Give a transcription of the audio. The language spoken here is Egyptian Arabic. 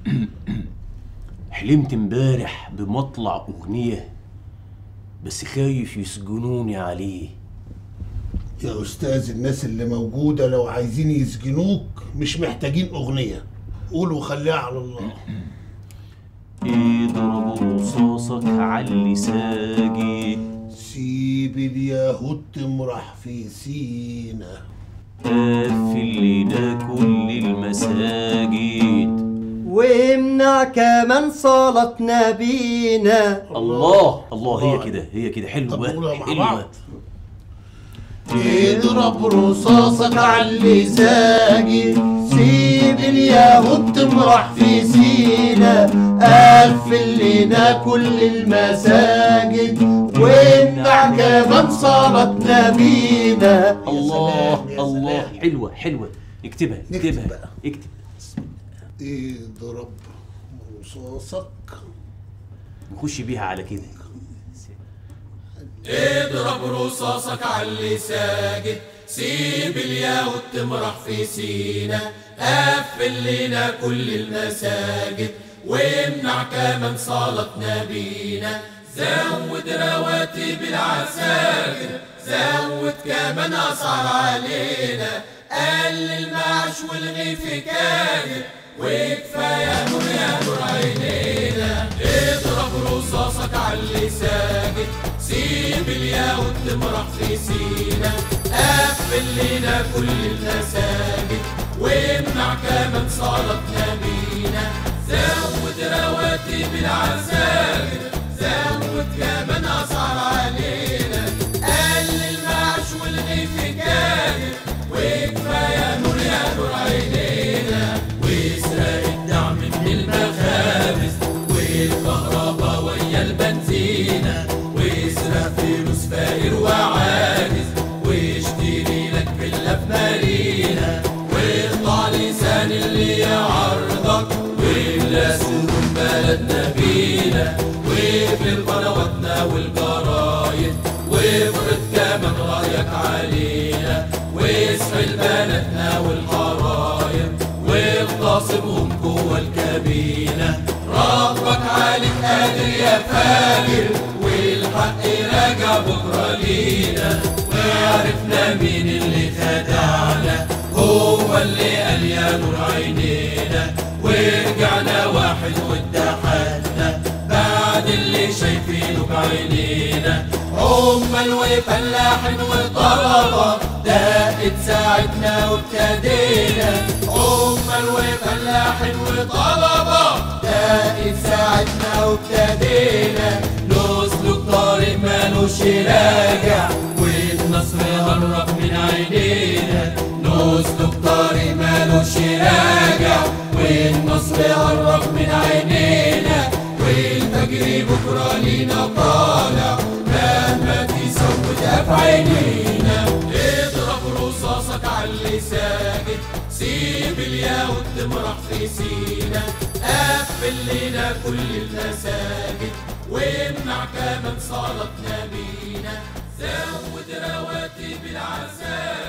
حلمت امبارح بمطلع أغنية بس خايف يسجنوني عليه يا استاذ الناس اللي موجوده لو عايزين يسجنوك مش محتاجين اغنيه قول وخليها على الله اضرب رصاصك علي ساجي سيب اليهود تمرح في سينا قفل لنا كل المساجد وامنع كمان صلاة نبينا الله الله هي كده هي كده طب قولها حلوة مع بعض حلوة اضرب رصاصك على اللي ساجي سيب اليهود تمرح في سينا قفل لنا كل المساجد وامنع كمان صلاة نبينا يا الله سلام، يا الله سلام. حلوة حلوة اكتبها نكتب اكتبها بقى. اكتب اضرب رصاصك نخش بيها على كده اضرب رصاصك على اللي ساجد سيب اليهود تمرح في سينا قفل لنا كل المساجد وامنع كمان صلاة نبينا زود رواتب العساكر زود كمان اسعار علينا قلل معاش والغي في كاجر وكفايه نور يا نور عينينا اضرب رصاصك على اللي ساجد سيب اليهود تمرح في سينا قفل لنا كل المساجد وامنع كمان صلاة نبينا زود رواتب العساكر زود كمان اسعار علينا قلل معاش والغي في كاجر وكفايه نور يا نور عينينا واسرق الدعم من المخابز والكهرباء ويا البنزينة واسرق فلوس فقير وعاجز واشتري لك فيلا في مارينا واقطع لسان اللي يعرضك واملا سجون بلدنا بينا واقفل قنواتنا والجرايد وافرض كمان رايك علينا واسحل بناتنا والحرايم واغتصبهم جوه الكابينة ربك عليك قادر يا فاجر والحق راجع بكرة لينا وعرفنا مين اللي خدعنا هو اللي قال يا نور عينينا ورجعنا واحد واتحدنا بعد اللي شايفينه بعينينا عمال وفلاحين وطلبة دقت ساعتنا وابتدينا عمال وفلاحين وطلبة دقت ساعتنا وابتدينا نسلك طريق مالوش راجع والنصر هرب من عينينا نسلك طريق مالوش راجع والنصر هرب من عينينا والفجر بكرة لينا طالع مهما تزود في عينينا اضرب رصاصك على اللي ساجد سيب اليهود تمرح في سينا قفل لنا كل المساجد وامنع كمان صلاة نبينا زود رواتب العساكر